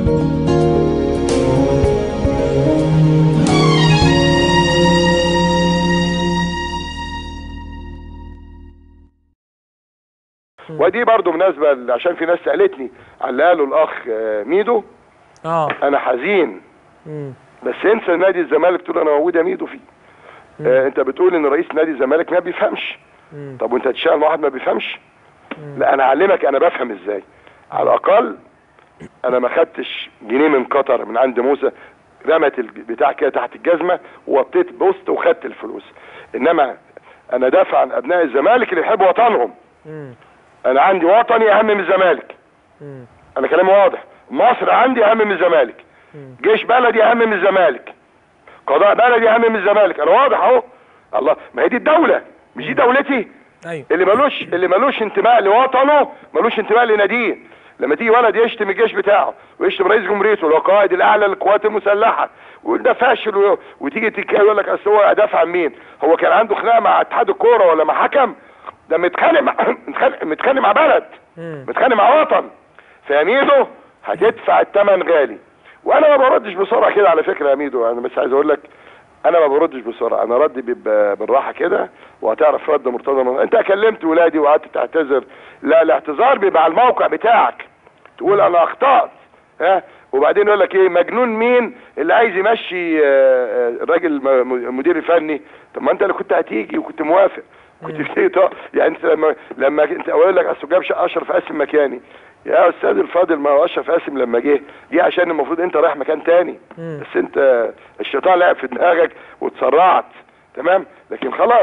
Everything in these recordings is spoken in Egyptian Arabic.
ودي برضو مناسبة عشان في ناس سألتني على اللي قاله الأخ آه، ميدو اه أنا حزين مم. بس انسى نادي الزمالك تقول أنا موجود يا ميدو فيه آه أنت بتقول إن رئيس نادي الزمالك ما بيفهمش مم. طب وأنت تشتغل مع واحد ما بيفهمش لا أنا أعلمك أنا بفهم إزاي على الأقل أنا ما خدتش جنيه من قطر من عند موسى رمت البتاع كده تحت الجزمة ووطيت بوست وخدت الفلوس إنما أنا دافع عن أبناء الزمالك اللي يحبوا وطنهم مم. انا عندي وطني اهم من الزمالك مم. انا كلامي واضح مصر عندي اهم من الزمالك مم. جيش بلدي اهم من الزمالك قضاء بلدي اهم من الزمالك انا واضح اهو الله ما هي دي الدولة مش دي دولتي ايوه اللي ملوش اللي ملوش انتماء لوطنه ملوش انتماء لناديه لما تيجي ولد يشتم الجيش بتاعه ويشتم رئيس جمهوريته اللي هو القائد الاعلى للقوات المسلحه ويقول ده فاشل و- وتيجي تتكلم يقول لك اصل هو دافع عن مين؟ هو كان عنده خناقه مع اتحاد الكوره ولا مع حكم؟ ده متخانق مع متخانق متخانق مع بلد مم. متخانق مع وطن فيا ميدو هتدفع الثمن غالي وانا ما بردش بسرعه كده على فكره يا ميدو انا بس عايز اقول لك انا ما بردش بسرعه انا ردي بيبقى بالراحه كده وهتعرف رد مرتضى من... انت كلمت ولادي وقعدت تعتذر لا الاعتذار بيبقى على الموقع بتاعك تقول انا اخطات ها وبعدين يقول لك ايه مجنون مين اللي عايز يمشي آه، آه، الراجل م- مدير الفني طب ما انت اللي كنت هتيجي وكنت موافق كنت بتيجي تق- يعني انت لما لما انت اقول لك اصل جاب اشرف قاسم مكاني يا استاذ الفاضل ما هو اشرف قاسم لما جه دي عشان المفروض انت رايح مكان تاني مم. بس انت الشيطان لعب في دماغك واتسرعت تمام لكن خلاص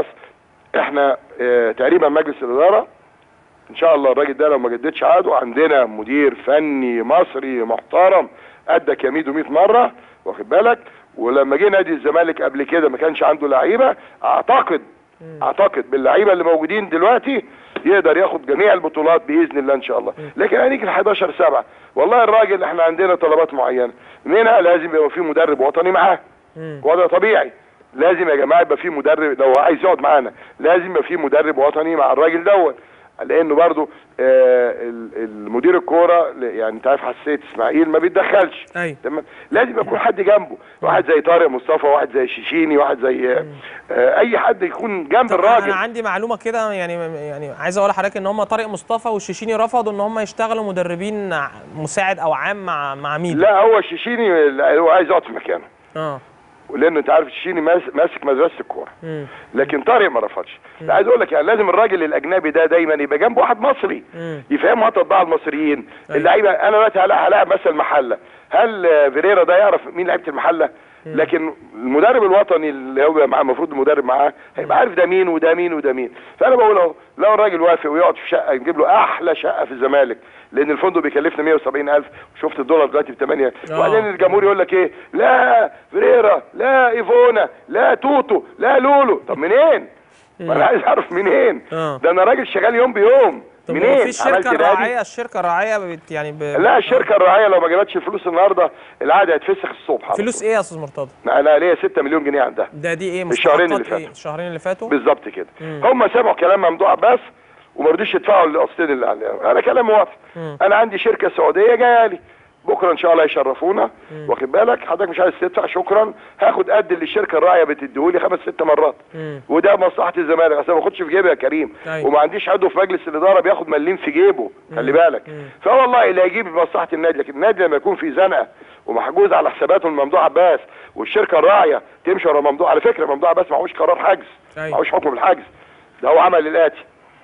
احنا اه تقريبا مجلس الاداره ان شاء الله الراجل ده لو ما جددش عقده عندنا مدير فني مصري محترم ادى كميدو 100 مره واخد بالك ولما جه نادي الزمالك قبل كده ما كانش عنده لعيبه اعتقد اعتقد باللعيبه اللي موجودين دلوقتي يقدر ياخد جميع البطولات باذن الله ان شاء الله لكن هنيجي ل 11 7 والله الراجل احنا عندنا طلبات معينه منها لازم يبقى في مدرب وطني معاه مم. وضع طبيعي لازم يا جماعه يبقى في مدرب لو عايز يقعد معانا لازم يبقى في مدرب وطني مع الراجل دوت لانه برضو آه ال- المدير الكوره ل- يعني انت عارف حساسيه اسماعيل ما بيتدخلش ايوه تمام لازم يكون حد جنبه واحد زي طارق مصطفى واحد زي شيشيني واحد زي آه آه اي حد يكون جنب طب الراجل انا عندي معلومه كده يعني يعني عايز اقول لحضرتك ان هم طارق مصطفى والشيشيني رفضوا ان هم يشتغلوا مدربين ع- مساعد او عام مع مع ميدو لا هو شيشيني لا، هو عايز يقعد في مكانه اه لانه انت عارف شيشيني ماس- ماسك مدرسه الكوره مم. لكن طارق ما رفضش لا عايز اقول لك يعني لازم الراجل الاجنبي ده دايما يبقى جنبه واحد مصري مم. يفهموا تطبيع المصريين أيوة. اللعيبه انا دلوقتي هلا- هلاعب مثلا المحله هل آه، فيريرا ده يعرف مين لعيبه المحله لكن المدرب الوطني اللي هو معاه المفروض المدرب معاه هيبقى عارف ده مين وده مين وده مين فانا بقول اهو لو الراجل وافق ويقعد في شقه نجيب له احلى شقه في الزمالك لان الفندق بيكلفنا 170000 وشفت الدولار دلوقتي ب 8 آه. وبعدين الجمهور يقول لك ايه لا فيريرا لا ايفونا لا توتو لا لولو طب منين؟ ما انا عايز اعرف منين؟ آه. ده انا راجل شغال يوم بيوم طب هو منين؟ في الشركه عملت نادي؟ الراعيه الشركه الراعيه بت يعني ب... لا الشركه الراعيه لو ما جابتش الفلوس النهارده العقد هيتفسخ الصبح على فلوس ايه يا استاذ مرتضى طول. انا ليا 6 مليون جنيه عندها ده دي ايه الشهرين اللي مستحقات ايه فاتوا. الشهرين اللي فاتوا بالظبط كده مم. هم سمعوا كلام ممدوح عباس وما رضوش يدفعوا القسطين اللي عليهم انا كلام واضح مم. انا عندي شركه سعوديه جايه لي بكره ان شاء الله يشرفونا واخد بالك حضرتك مش عايز تدفع شكرا هاخد قد اللي الشركه الراعيه بتديهولي خمس ست مرات مم. وده مصلحه الزمالك اصل ما باخدش في جيبي يا كريم أيوة. وما عنديش عضو في مجلس الاداره بياخد مليم في جيبه خلي بالك فوالله اللي هيجيب مصلحه النادي لكن النادي لما يكون في زنقه ومحجوز على حساباته من ممدوح عباس والشركه الراعيه تمشي ورا ممدوح على فكره ممدوح عباس معهوش قرار حجز أيوة. معهوش حكم بالحجز ده هو عمل الاتي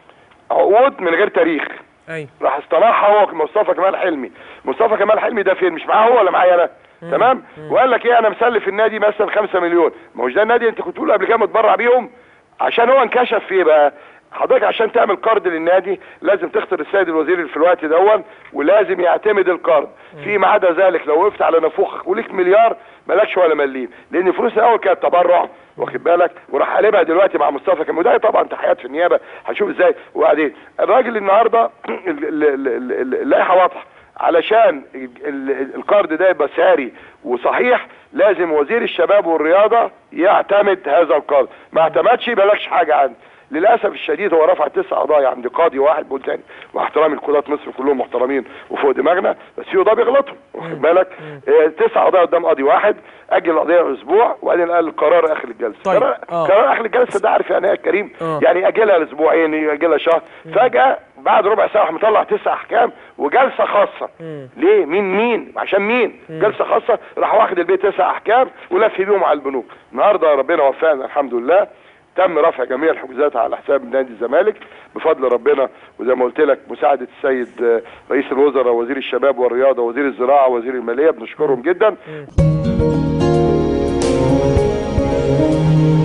عقود من غير تاريخ ايوه راح اصطنعها هو مصطفى كمال حلمي مصطفى كمال حلمي ده فين مش معاه هو ولا معايا انا تمام وقال لك ايه انا مسلف النادي مثلا 5 مليون ما هوش ده النادي انت كنت تقول قبل كده متبرع بيهم عشان هو انكشف في ايه بقى حضرتك عشان تعمل قرض للنادي لازم تختار السيد الوزير اللي في الوقت دون ولازم يعتمد القرض فيما عدا ذلك لو وقفت على نفوخك وليك مليار مالكش ولا مليم لان فلوس الاول كانت تبرع واخد بالك وراح قلبها دلوقتي مع مصطفى كان وده طبعا تحيات في النيابه هنشوف ازاي وبعدين الراجل النهارده ال- ال- ال- ال- اللائحه واضحه علشان ال- ال- القرض ده يبقى ساري وصحيح لازم وزير الشباب والرياضه يعتمد هذا القرض ما اعتمدش مالكش حاجه عندي للاسف الشديد هو رفع تسع قضايا عند قاضي واحد بقول تاني مع احترامي لقضاة مصر كلهم محترمين وفوق دماغنا بس في قضاه بيغلطوا واخد بالك آه تسع قضايا قدام قاضي واحد اجل القضيه اسبوع وبعدين قال قرار اخر الجلسه طيب، قرار, آه. قرار اخر الجلسه ده عارف يعني ايه يا كريم آه. يعني اجلها لاسبوعين ياجلها شهر فجاه بعد ربع ساعه راح مطلع تسع احكام وجلسه خاصه ليه مين مين عشان مين جلسه خاصه راح واخد البيت تسع احكام ولف بيهم على البنوك النهارده ربنا وفقنا الحمد لله تم رفع جميع الحجوزات على حساب نادي الزمالك بفضل ربنا وزي ما قلت لك مساعده السيد آه، رئيس الوزراء وزير الشباب والرياضه وزير الزراعه وزير الماليه بنشكرهم جدا